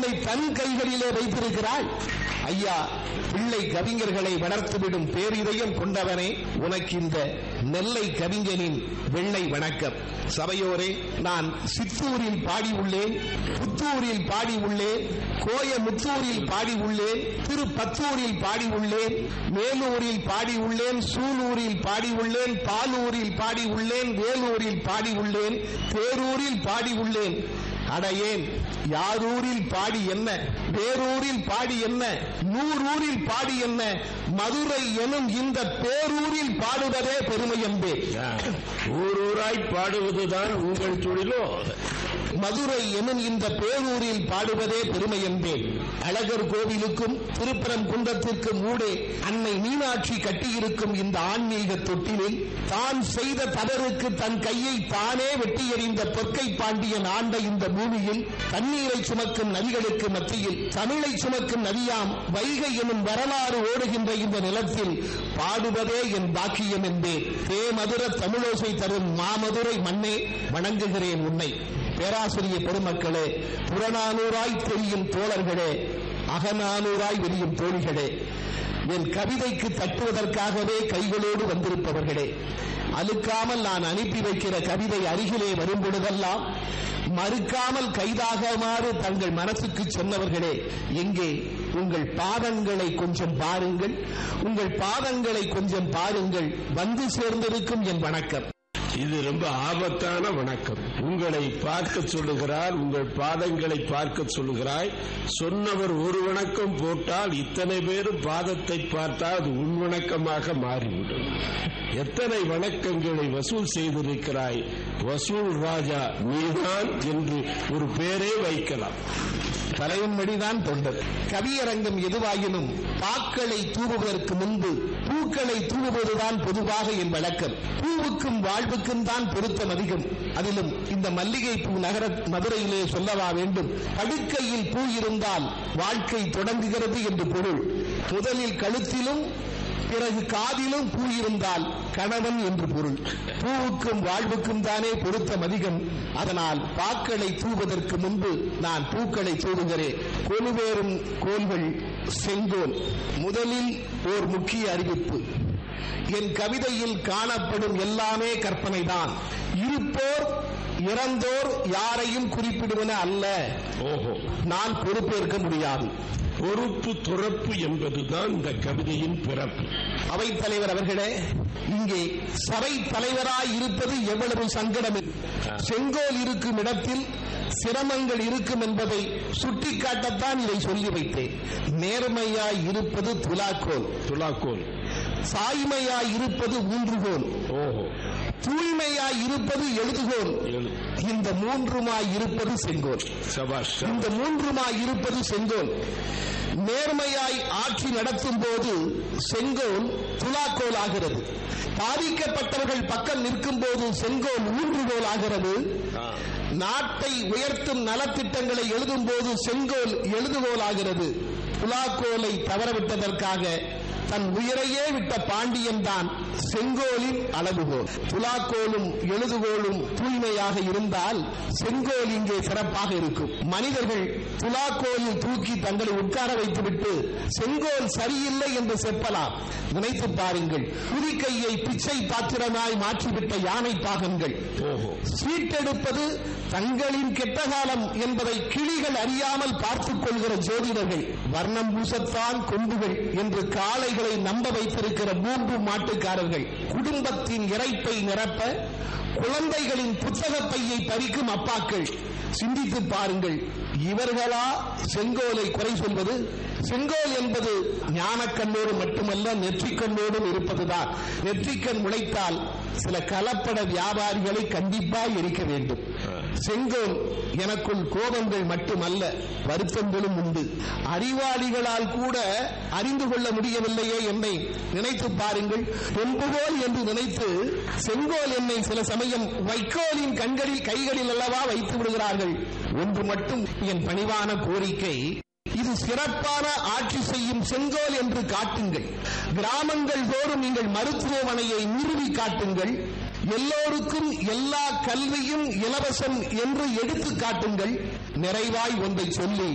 உன்னை தன் கைகளிலே வைத்திருக்கிறாள் ஐயா பிள்ளை கவிஞர்களை வளர்த்துவிடும் பேரிதயம் கொண்டவனே உனக்கு இந்த நெல்லை கவிஞனின் வெள்ளை வணக்கம் சபையோரே நான் சித்தூரில் பாடி உள்ளேன் புத்தூரில் பாடி உள்ளேன் கோயமுத்தூரில் பாடி உள்ளேன் திருப்பத்தூரில் பாடி உள்ளேன் மேலூரில் பாடி உள்ளேன் சூலூரில் பாடி உள்ளேன் பாலூரில் பாடி உள்ளேன் வேலூரில் பாடி உள்ளேன் தேரூரில் பாடி உள்ளேன் அடையேன் யாரூரில் பாடி என்ன வேரூரில் பாடி என்ன நூறூரில் பாடி என்ன மதுரை எனும் இந்த பேரூரில் பாடுவதே பெருமை என்பே ஊர் ஊராய் பாடுவதுதான் உங்கள் தொழிலோ மதுரை எனும் இந்த பேரூரில் பாடுவதே பெருமை என்பேன் அழகர் கோவிலுக்கும் திருப்பரங்குன்றத்திற்கும் ஊடே அன்னை மீனாட்சி கட்டியிருக்கும் இந்த ஆன்மீக தொட்டிலில் தான் செய்த தவறுக்கு தன் கையை தானே வெட்டி எறிந்த பொற்கை பாண்டியன் ஆண்ட இந்த பூமியில் தண்ணீரை சுமக்கும் நதிகளுக்கு மத்தியில் தமிழை சுமக்கும் நதியாம் வைகை எனும் வரலாறு ஓடுகின்ற இந்த நிலத்தில் பாடுவதே என் பாக்கியம் என்பேன் தேமதுர தமிழோசை தரும் மாமதுரை மண்ணே வணங்குகிறேன் உன்னை பேராசிரிய பெருமக்களே புறநானூறாய் தெரியும் தோழர்களே அகநானூறாய் வெளியும் தோழிகளே என் கவிதைக்கு தட்டுவதற்காகவே கைகளோடு வந்திருப்பவர்களே அழுக்காமல் நான் அனுப்பி வைக்கிற கவிதை அருகிலே வரும் பொழுதெல்லாம் மறுக்காமல் கைதாகுமாறு தங்கள் மனசுக்கு சொன்னவர்களே எங்கே உங்கள் பாதங்களை கொஞ்சம் பாருங்கள் உங்கள் பாதங்களை கொஞ்சம் பாருங்கள் வந்து சேர்ந்திருக்கும் என் வணக்கம் இது ரொம்ப ஆபத்தான வணக்கம் உங்களை பார்க்க சொல்லுகிறார் உங்கள் பாதங்களை பார்க்க சொல்லுகிறாய் சொன்னவர் ஒரு வணக்கம் போட்டால் இத்தனை பேரும் பாதத்தை பார்த்தால் அது உன் வணக்கமாக மாறிவிடும் எத்தனை வணக்கங்களை வசூல் செய்திருக்கிறாய் வசூல் ராஜா நீதான் என்று ஒரு பேரே வைக்கலாம் தலைவன்மடிதான் தொண்டர் கவியரங்கம் எதுவாயினும் பாக்களை தூவுவதற்கு முன்பு பூக்களை தூவுவதுதான் பொதுவாக என் வழக்கம் பூவுக்கும் வாழ்வுக்கும் தான் பொருத்தம் அதிகம் அதிலும் இந்த மல்லிகை பூ நகர மதுரையிலே சொல்லவா வேண்டும் படுக்கையில் பூ இருந்தால் வாழ்க்கை தொடங்குகிறது என்று பொருள் முதலில் கழுத்திலும் பிறகு காதிலும் பூ இருந்தால் கணவன் என்று பொருள் பூவுக்கும் வாழ்வுக்கும் தானே பொருத்தம் அதிகம் அதனால் பாக்களை தூவதற்கு முன்பு நான் பூக்களை தூவுகிறேன் கொலுவேறும் கோல்கள் செங்கோல் முதலில் ஓர் முக்கிய அறிவிப்பு என் கவிதையில் காணப்படும் எல்லாமே கற்பனைதான் இருப்போர் இறந்தோர் யாரையும் குறிப்பிடுவன அல்ல ஓஹோ நான் பொறுப்பேற்க முடியாது பொறுப்பு துறப்பு என்பதுதான் இந்த கவிதையின் பிறப்பு அவைத் தலைவர் அவர்களே இங்கே சபை தலைவராய் இருப்பது எவ்வளவு சங்கடம் செங்கோல் இருக்கும் இடத்தில் சிரமங்கள் இருக்கும் என்பதை சுட்டிக்காட்டத்தான் இதை சொல்லி வைத்தேன் நேர்மையாய் இருப்பது துலாக்கோல் துலாக்கோல் சாய்மையாய் இருப்பது ஊன்றுகோல் ஓஹோ தூய்மையாய் இருப்பது எழுதுகோல் எழு. இந்த மூன்றுமாய் இருப்பது செங்கோல் சபாஷ் இந்த மூன்றுமாய் இருப்பது செங்கோல் நேர்மையாய் ஆட்சி நடத்தும் போது செங்கோல் துலாக்கோல் ஆகிறது பாதிக்கப்பட்டவர்கள் பக்கம் நிற்கும் போது செங்கோல் ஊன்றுகோல் ஆகிறது ஆ. நாட்டை உயர்த்தும் நலத்திட்டங்களை எழுதும் போது செங்கோல் எழுதுகோல் ஆகிறது துலாக்கோலை தவறவிட்டதற்காக தன் உயிரையே விட்ட பாண்டியன் தான் செங்கோலின் அளவுகோல் துலாக்கோலும் எழுதுகோலும் தூய்மையாக இருந்தால் செங்கோல் இங்கே சிறப்பாக இருக்கும் மனிதர்கள் துலாக்கோலில் தூக்கி தங்களை உட்கார வைத்துவிட்டு செங்கோல் சரியில்லை என்று செப்பலாம் நினைத்து பாருங்கள் புதுக்கையை பிச்சை பாத்திரமாய் மாற்றிவிட்ட யானை பாகன்கள் ஓஹோ சீட்டெடுப்பது தங்களின் கெட்ட காலம் என்பதை கிளிகள் அறியாமல் பார்த்துக் கொள்கிற ஜோதிடர்கள் வர்ணம் பூசத்தான் கொம்புகள் என்று காளைகளை நம்ப வைத்திருக்கிற மூன்று மாட்டுக்காரர்கள் குடும்பத்தின் இறைப்பை நிரப்ப குழந்தைகளின் புத்தகப் பையை பறிக்கும் அப்பாக்கள் சிந்தித்து பாருங்கள் இவர்களா செங்கோலை குறை சொல்வது செங்கோல் என்பது ஞானக்கண்ணோடு மட்டுமல்ல நெற்றிக்கண்ணோடும் இருப்பதுதான் நெற்றிக்கண் முளைத்தால் சில கலப்பட வியாபாரிகளை கண்டிப்பாக எரிக்க வேண்டும் செங்கோல் எனக்குள் கோபங்கள் மட்டுமல்ல வருத்தங்களும் உண்டு அறிவாளிகளால் கூட அறிந்து கொள்ள முடியவில்லையே என்னை நினைத்து பாருங்கள் பொன்புகோல் என்று நினைத்து செங்கோல் என்னை சில சமயம் வைக்கோலின் கண்களில் கைகளில் அல்லவா வைத்து விடுகிறார்கள் ஒன்று மட்டும் என் பணிவான கோரிக்கை இது சிறப்பான ஆட்சி செய்யும் செங்கோல் என்று காட்டுங்கள் கிராமங்கள் தோறும் நீங்கள் மருத்துவமனையை நிறுவி காட்டுங்கள் எல்லோருக்கும் எல்லா கல்வியும் இலவசம் என்று எடுத்து காட்டுங்கள் நிறைவாய் ஒன்றை சொல்லி